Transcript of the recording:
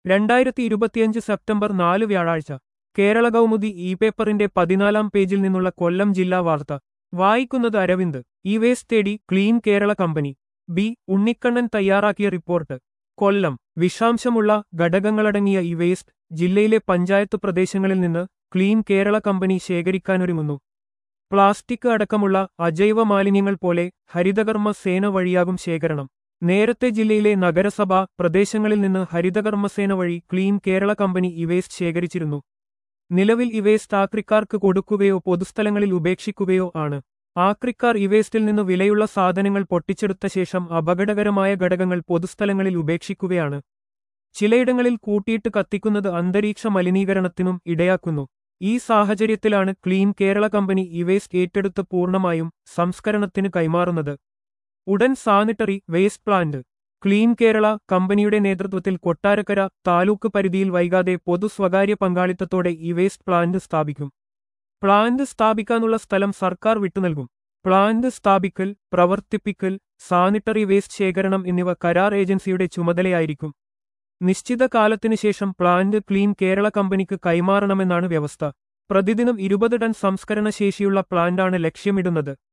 രണ്ടായിരത്തി ഇരുപത്തിയഞ്ച് സെപ്റ്റംബർ നാല് വ്യാഴാഴ്ച കേരള കൗമുദി ഇ പേപ്പറിന്റെ പതിനാലാം പേജിൽ നിന്നുള്ള കൊല്ലം ജില്ലാ വാർത്ത വായിക്കുന്നത് അരവിന്ദ് ഇ വേസ്റ്റ് തേടി clean Kerala company B Unnikannan തയ്യാറാക്കിയ റിപ്പോർട്ട് കൊല്ലം വിഷാംശമുള്ള ഘടകങ്ങളടങ്ങിയ ഈ വേസ്റ്റ് ജില്ലയിലെ പഞ്ചായത്ത് പ്രദേശങ്ങളിൽ നിന്ന് ക്ലീൻ കേരള കമ്പനി ശേഖരിക്കാനൊരുങ്ങുന്നു പ്ലാസ്റ്റിക് അടക്കമുള്ള അജൈവ മാലിന്യങ്ങൾ പോലെ ഹരിതകർമ്മ സേന വഴിയാകും ശേഖരണം നേരത്തെ ജില്ലയിലെ നഗരസഭ പ്രദേശങ്ങളിൽ നിന്ന് ഹരിതകർമ്മസേന വഴി ക്ലീൻ കേരള കമ്പനി ഈ വേസ്റ്റ് ശേഖരിച്ചിരുന്നു നിലവിൽ ഈ വേസ്റ്റ് ആക്രിക്കാർക്ക് കൊടുക്കുകയോ പൊതുസ്ഥലങ്ങളിൽ ഉപേക്ഷിക്കുകയോ ആണ് ആക്രിക്കാർ ഈ വേസ്റ്റിൽ നിന്ന് വിലയുള്ള സാധനങ്ങൾ പൊട്ടിച്ചെടുത്ത ശേഷം അപകടകരമായ ഘടകങ്ങൾ പൊതുസ്ഥലങ്ങളിൽ ഉപേക്ഷിക്കുകയാണ് ചിലയിടങ്ങളിൽ കൂട്ടിയിട്ട് കത്തിക്കുന്നത് അന്തരീക്ഷ മലിനീകരണത്തിനും ഇടയാക്കുന്നു ഈ സാഹചര്യത്തിലാണ് ക്ലീൻ കേരള കമ്പനി ഈ വേസ്റ്റ് ഏറ്റെടുത്ത് പൂർണ്ണമായും സംസ്കരണത്തിന് കൈമാറുന്നത് ഉടൻ sanitary waste plant clean Kerala കമ്പനിയുടെ നേതൃത്വത്തിൽ കൊട്ടാരക്കര താലൂക്ക് പരിധിയിൽ വൈകാതെ പൊതു സ്വകാര്യ പങ്കാളിത്തത്തോടെ ഈ വേസ്റ്റ് പ്ലാന്റ് സ്ഥാപിക്കും പ്ലാന്റ് സ്ഥാപിക്കാനുള്ള സ്ഥലം സർക്കാർ വിട്ടുനൽകും പ്ലാന്റ് സ്ഥാപിക്കൽ പ്രവർത്തിപ്പിക്കൽ സാനിറ്ററി വേസ്റ്റ് ശേഖരണം എന്നിവ കരാർ ഏജൻസിയുടെ ചുമതലയായിരിക്കും നിശ്ചിത കാലത്തിനു ശേഷം പ്ലാന്റ് ക്ലീൻ കേരള കമ്പനിക്ക് കൈമാറണമെന്നാണ് വ്യവസ്ഥ പ്രതിദിനം ഇരുപത് ടൺ സംസ്കരണ ശേഷിയുള്ള പ്ലാന്റാണ് ലക്ഷ്യമിടുന്നത്